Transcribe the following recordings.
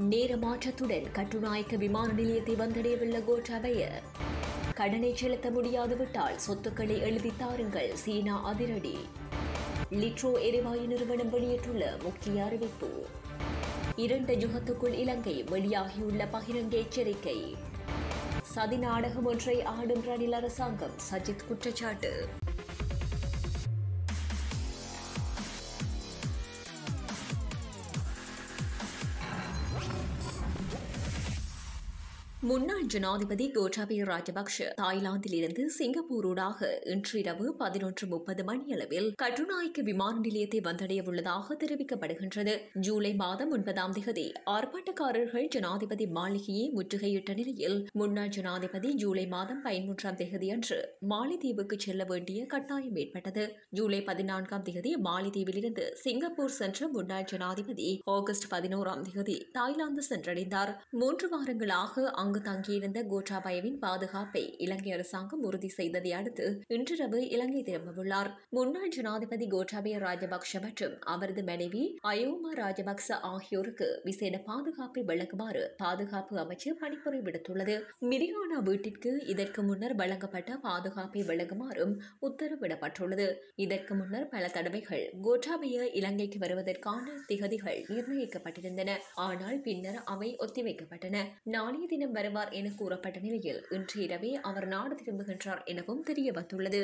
நேர மாற்றத்துடன் கட்டுநாயக்க விமான நிலையத்தை வந்தடையவுள்ள கோட்டாபய கடனை செலுத்த முடியாது விட்டால் சொத்துக்களை எழுதி தாருங்கள் சீனா அதிரடி லிட்ரோ எரிவாயு நிறுவனம் வெளியிட்டுள்ள முக்கிய அறிவிப்பு இரண்டு யுகத்துக்குள் இலங்கை வெளியாகியுள்ள பகிரங்க எச்சரிக்கை சதி நாடகம் ஒன்றை ஆடும் ரணில் அரசாங்கம் சஜித் குற்றச்சாட்டு முன்னாள் ஜனாதிபதி கோட்டாபய ராஜபக்ஷ தாய்லாந்தில் இருந்து சிங்கப்பூரூடாக இன்றிரவு பதினொன்று முப்பது மணியளவில் கட்டுநாயக்க விமான நிலையத்தை வந்தடைய உள்ளதாக தெரிவிக்கப்படுகின்றது ஜூலை மாதம் ஒன்பதாம் தேதி ஆர்ப்பாட்டக்காரர்கள் ஜனாதிபதி மாளிகையை முற்றுகையிட்ட நிலையில் முன்னாள் ஜனாதிபதி ஜூலை மாதம் பதிமூன்றாம் தேதி அன்று மாலைதீவுக்கு செல்ல வேண்டிய கட்டாயம் ஏற்பட்டது ஜூலை பதினான்காம் தேதி மாலைதீவிலிருந்து சிங்கப்பூர் சென்ற முன்னாள் ஜனாதிபதி ஆகஸ்ட் பதினோராம் தேதி தாய்லாந்து சென்றடைந்தார் மூன்று வாரங்களாக அங்கு தங்கியிருந்த கோட்டாபயவின் பாதுகாப்பை இலங்கை அரசாங்கம் உறுதி செய்ததை அடுத்து இன்றிரவு இலங்கை திரும்பவுள்ளார் முன்னாள் ஜனாதிபதி கோட்டாபய ராஜபக்ஷ மற்றும் அவரது மனைவி அயோமா ராஜபக்ச ஆகியோருக்கு விசேட பாதுகாப்பை வழங்குமாறு பாதுகாப்பு அமைச்சு பணிப்புரை விடுத்துள்ளது மிரியானா வீட்டிற்கு இதற்கு முன்னர் வழங்கப்பட்ட பாதுகாப்பை வழங்குமாறும் உத்தரவிடப்பட்டுள்ளது இதற்கு முன்னர் பல தடவைகள் கோட்டாபய இலங்கைக்கு வருவதற்கான திகதிகள் நிர்ணயிக்கப்பட்டிருந்தன ஆனால் பின்னர் அவை ஒத்திவைக்கப்பட்டன நாளைய தினம் வருவார் என கூறப்பட்ட நிலையில் இன்று இரவே அவர் நாடு திரும்புகின்றார் எனவும் தெரிய வந்துள்ளது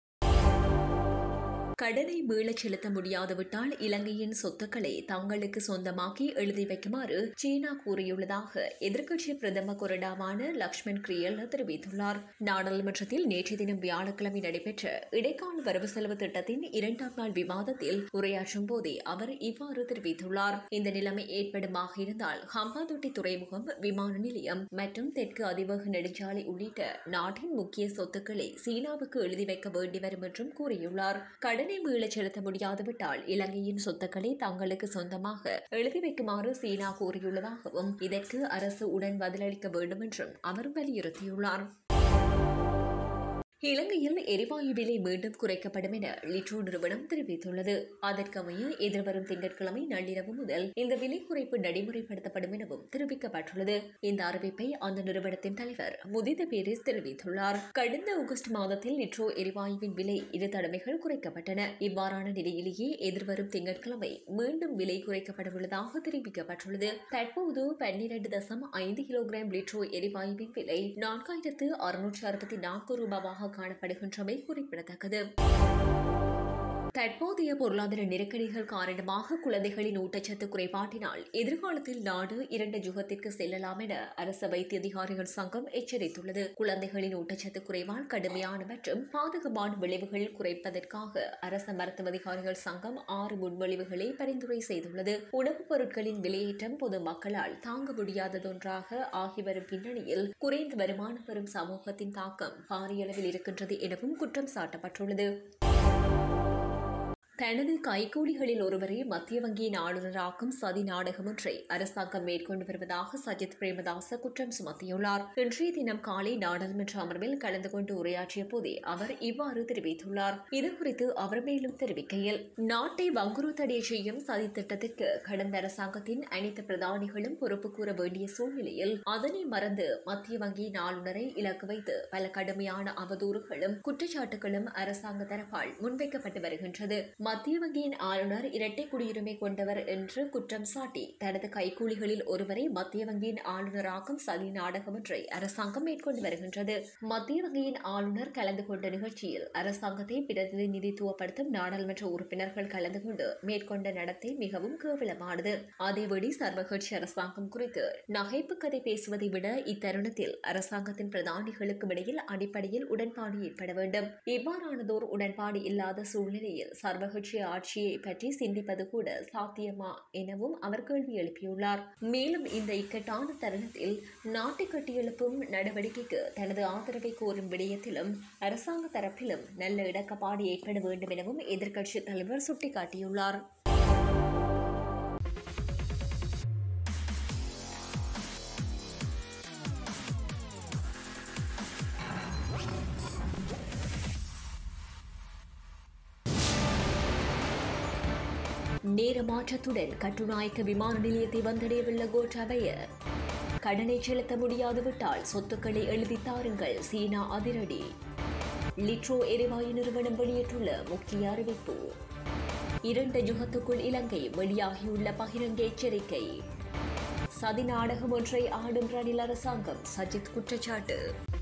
கடனை மீளச் செலுத்த முடியாதுவிட்டால் இலங்கையின் சொத்துக்களை தங்களுக்கு சொந்தமாக்கி எழுதி வைக்குமாறு சீனா கூறியுள்ளதாக எதிர்க்கட்சி பிரதம கொறடாவான லக்ஷ்மண் கிரியல் தெரிவித்துள்ளார் நாடாளுமன்றத்தில் நேற்று தினம் வியாழக்கிழமை நடைபெற்ற இடைக்கால வரவு செலவு திட்டத்தின் இரண்டாம் நாள் விவாதத்தில் உரையாற்றும் போதே அவர் இவ்வாறு தெரிவித்துள்ளார் இந்த நிலைமை ஏற்படுமாக இருந்தால் ஹம்பாந்தோட்டை துறைமுகம் விமான நிலையம் மற்றும் தெற்கு அதிவேக நெடுஞ்சாலை உள்ளிட்ட நாட்டின் முக்கிய சொத்துக்களை சீனாவுக்கு எழுதி வைக்க வேண்டி வரும் என்றும் கூறியுள்ளார் கடனை மீளச் செலுத்த முடியாதுவிட்டால் இலங்கையின் சொத்துக்களை தங்களுக்கு சொந்தமாக எழுதி வைக்குமாறு சீனா கூறியுள்ளதாகவும் இதற்கு அரசு உடன் பதிலளிக்க வேண்டும் என்றும் அவர் வலியுறுத்தியுள்ளார் இலங்கையில் எரிவாயு விலை மீண்டும் குறைக்கப்படும் என லிட்ரோ நிறுவனம் தெரிவித்துள்ளது அதற்கமைய எதிர்வரும் திங்கட்கிழமை நள்ளிரவு முதல் இந்த விலை குறைப்பு நடைமுறைப்படுத்தப்படும் எனவும் தெரிவிக்கப்பட்டுள்ளது இந்த அறிவிப்பை அந்த நிறுவனத்தின் தலைவர் முதித பேரிஸ் தெரிவித்துள்ளார் கடந்த ஆகஸ்ட் மாதத்தில் லிட்ரோ எரிவாயுவின் விலை இரு தடவைகள் குறைக்கப்பட்டன இவ்வாறான நிலையிலேயே எதிர்வரும் திங்கட்கிழமை மீண்டும் விலை குறைக்கப்படவுள்ளதாக தெரிவிக்கப்பட்டுள்ளது தற்போது பன்னிரண்டு தசம் ஐந்து கிலோகிராம் லிட்ரோ எரிவாயுவின் விலை நான்காயிரத்து அறுநூற்று அறுபத்தி நான்கு ரூபாவாக காணப்படுகின்றமை குறிப்பிடத்தக்கது தற்போதைய பொருளாதார நெருக்கடிகள் காரணமாக குழந்தைகளின் ஊட்டச்சத்து குறைபாட்டினால் எதிர்காலத்தில் நாடு இரண்டு யுகத்திற்கு செல்லலாம் என அரசு வைத்திய அதிகாரிகள் சங்கம் எச்சரித்துள்ளது குழந்தைகளின் ஊட்டச்சத்து குறைவால் கடுமையான மற்றும் பாதகமான விளைவுகள் குறைப்பதற்காக அரச மருத்துவ அதிகாரிகள் சங்கம் ஆறு முன்மொழிவுகளை பரிந்துரை செய்துள்ளது உணவுப் பொருட்களின் விலையேற்றம் பொது மக்களால் தாங்க முடியாததொன்றாக ஆகி வரும் பின்னணியில் குறைந்த வருமானம் பெறும் சமூகத்தின் தாக்கம் பாரிய அளவில் இருக்கின்றது எனவும் குற்றம் சாட்டப்பட்டுள்ளது தனது கைகூலிகளில் ஒருவரை மத்திய வங்கியின் ஆளுநராக்கும் சதி நாடகம் ஒன்றை அரசாங்கம் மேற்கொண்டு வருவதாக சஜித் பிரேமதாச குற்றம் சுமத்தியுள்ளார் இன்றைய தினம் காலை நாடாளுமன்ற அமர்வில் கலந்து கொண்டு உரையாற்றிய போதே அவர் இவ்வாறு தெரிவித்துள்ளார் இதுகுறித்து அவர் மேலும் தெரிவிக்கையில் நாட்டை வங்குறுத்தடைய செய்யும் சதி திட்டத்திற்கு கடந்த அரசாங்கத்தின் அனைத்து பிரதானிகளும் பொறுப்பு கூற வேண்டிய சூழ்நிலையில் அதனை மறந்து மத்திய வங்கியின் ஆளுநரை இலக்கு வைத்து பல கடுமையான அவதூறுகளும் குற்றச்சாட்டுகளும் அரசாங்க தரப்பால் முன்வைக்கப்பட்டு வருகின்றது மத்திய வங்கியின் ஆளுநர் இரட்டை குடியுரிமை கொண்டவர் என்று குற்றம் சாட்டி தனது கைக்கூலிகளில் ஒருவரை மத்திய வங்கியின் ஆளுநராக்கும் சதி நாடகம் ஒன்றை அரசாங்கம் மேற்கொண்டு வருகின்றது மத்திய வங்கியின் ஆளுநர் கலந்து கொண்ட நிகழ்ச்சியில் அரசாங்கத்தை பிரதிநிதித்துவப்படுத்தும் நாடாளுமன்ற உறுப்பினர்கள் கலந்து கொண்டு மேற்கொண்ட நடத்தை மிகவும் கேவலமானது அதேபடி சர்வகட்சி அரசாங்கம் குறித்து நகைப்பு கதை பேசுவதை விட இத்தருணத்தில் அரசாங்கத்தின் பிரதானிகளுக்கும் இடையில் அடிப்படையில் உடன்பாடு ஏற்பட வேண்டும் இவ்வாறானதோர் உடன்பாடு இல்லாத சூழ்நிலையில் சர்வகட்சி ஆட்சியை பற்றி சிந்திப்பது கூட சாத்தியமா எனவும் அவர் கேள்வி எழுப்பியுள்ளார் மேலும் இந்த இக்கட்டான தருணத்தில் நாட்டை கட்டியெழுப்பும் நடவடிக்கைக்கு தனது ஆதரவை கோரும் விடயத்திலும் அரசாங்க தரப்பிலும் நல்ல இடக்கப்பாடு ஏற்பட வேண்டும் எனவும் எதிர்க்கட்சித் தலைவர் சுட்டிக்காட்டியுள்ளார் நேரமாற்றத்துடன் கட்டுநாயக்க விமான நிலையத்தை வந்தடையவுள்ள கோட்டாபய கடனை செலுத்த முடியாது விட்டால் சொத்துக்களை எழுதி தாருங்கள் சீனா அதிரடி லிட்ரோ எரிவாயு நிறுவனம் வெளியிட்டுள்ள முக்கிய அறிவிப்பு இரண்டு யுகத்துக்குள் இலங்கை வெளியாகியுள்ள பகிரங்க எச்சரிக்கை சதி நாடகம் ஒன்றை ஆடும் ரணில் அரசாங்கம் சஜித் குற்றச்சாட்டு